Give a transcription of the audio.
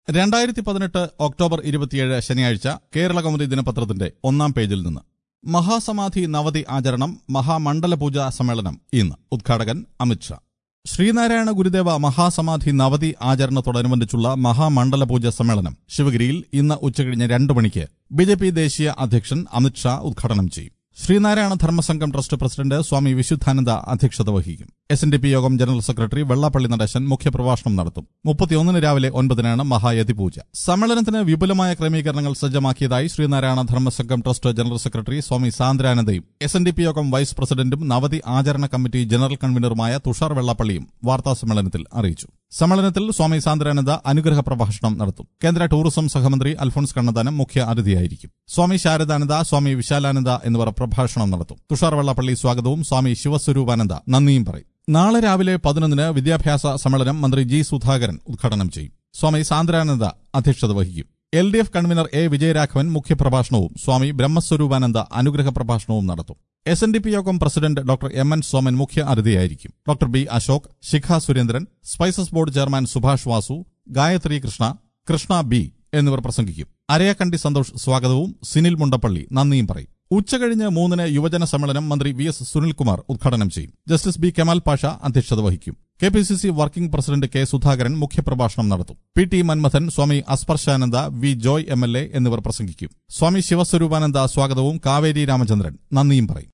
രണ്ടായിരത്തി പതിനെട്ട് ഒക്ടോബർ ഇരുപത്തിയേഴ് ശനിയാഴ്ച കേരള കൗമുദി ദിനപത്രത്തിന്റെ ഒന്നാം പേജിൽ നിന്ന് മഹാസമാധി നവതി ആചരണം മഹാമണ്ഡല പൂജാ സമ്മേളനം ഇന്ന് ഉദ്ഘാടകൻ അമിത്ഷാ ശ്രീനാരായണ ഗുരുദേവ മഹാസമാധി നവതി ആചരണത്തോടനുബന്ധിച്ചുള്ള മഹാമണ്ഡല പൂജ സമ്മേളനം ശിവഗിരിയിൽ ഇന്ന് ഉച്ചകഴിഞ്ഞ് രണ്ട് മണിക്ക് ബി ജെ പി ദേശീയ അധ്യക്ഷൻ അമിത്ഷാ ഉദ്ഘാടനം ചെയ്യും ശ്രീനാരായണ ധർമ്മസംഘം ട്രസ്റ്റ് പ്രസിഡന്റ് സ്വാമി വിശുദ്ധാനന്ദ അധ്യക്ഷത വഹിക്കും എസ് എൻ ഡി പി യോഗം ജനറൽ സെക്രട്ടറി വെള്ളാപ്പള്ളി നടേശൻ മുഖ്യപ്രഭാഷണം നടത്തും മുപ്പത്തിയൊന്നിന് രാവിലെ ഒൻപതിനാണ് മഹായതി പൂജ സമ്മേളനത്തിന് വിപുലമായ ക്രമീകരണങ്ങൾ സജ്ജമാക്കിയതായി Sreenarayana Dharmasangham trust general secretary Swami സാന്ദ്രാനന്ദയും എസ് എൻ ഡി പി യോഗം വൈസ് പ്രസിഡന്റും നവതി ആചരണ കമ്മിറ്റി ജനറൽ കൺവീനറുമായ തുഷാർ വെള്ളാപ്പള്ളിയും വാർത്താസമ്മേളനത്തിൽ അറിയിച്ചു സമ്മേളനത്തിൽ സ്വാമി സാന്ദ്രാനന്ദ അനുഗ്രഹ പ്രഭാഷണം നടത്തും കേന്ദ്ര ടൂറിസം സഹമന്ത്രി അൽഫോൺസ് കണ്ണന്താനം മുഖ്യ അതിഥിയായിരിക്കും സ്വാമി ശാരദാനന്ദ സ്വാമി വിശാലാനന്ദ എന്നിവർ പ്രഭാഷണം നടത്തും തുഷാർ വെള്ളാപ്പള്ളി സ്വാഗതവും സ്വാമി ശിവസ്വരൂപാനന്ദ നന്ദിയും പറയും നാളെ രാവിലെ പതിനൊന്നിന് വിദ്യാഭ്യാസ സമ്മേളനം മന്ത്രി ജി സുധാകരൻ ഉദ്ഘാടനം ചെയ്യും സ്വാമി സാന്ദ്രാനന്ദ അധ്യക്ഷത വഹിക്കും L D F convener A Vijayaraghavan മുഖ്യപ്രഭാഷണവും സ്വാമി ബ്രഹ്മസ്വരൂപാനന്ദ അനുഗ്രഹ പ്രഭാഷണവും നടത്തും എസ് എൻ ഡി പി യോഗം president doctor M N Soman മുഖ്യ അതിഥിയായിരിക്കും doctor B Ashok Shikha Surendran spices board chairman Subhash Vasu Gayathri Krishna Krishna B എന്നിവർ പ്രസംഗിക്കും അരയക്കണ്ടി സന്തോഷ് സ്വാഗതവും സിനിൽ മുണ്ടപ്പള്ളി നന്ദിയും പറയും ഉച്ചകഴിഞ്ഞ് മൂന്നിന് യുവജന സമ്മേളനം മന്ത്രി വി എസ് സുനിൽകുമാർ ഉദ്ഘാടനം ചെയ്യും ജസ്റ്റിസ് ബി കെമാൽ പാഷ അധ്യക്ഷത വഹിക്കും K P C C working president K Sudhakaran മുഖ്യപ്രഭാഷണം നടത്തും P T Manmathan Swami Asparshananda V Joy M L A എന്നിവർ പ്രസംഗിക്കും സ്വാമി ശിവസ്വരൂപാനന്ദ സ്വാഗതവും കാവേരി രാമചന്ദ്രൻ നന്ദിയും പറയും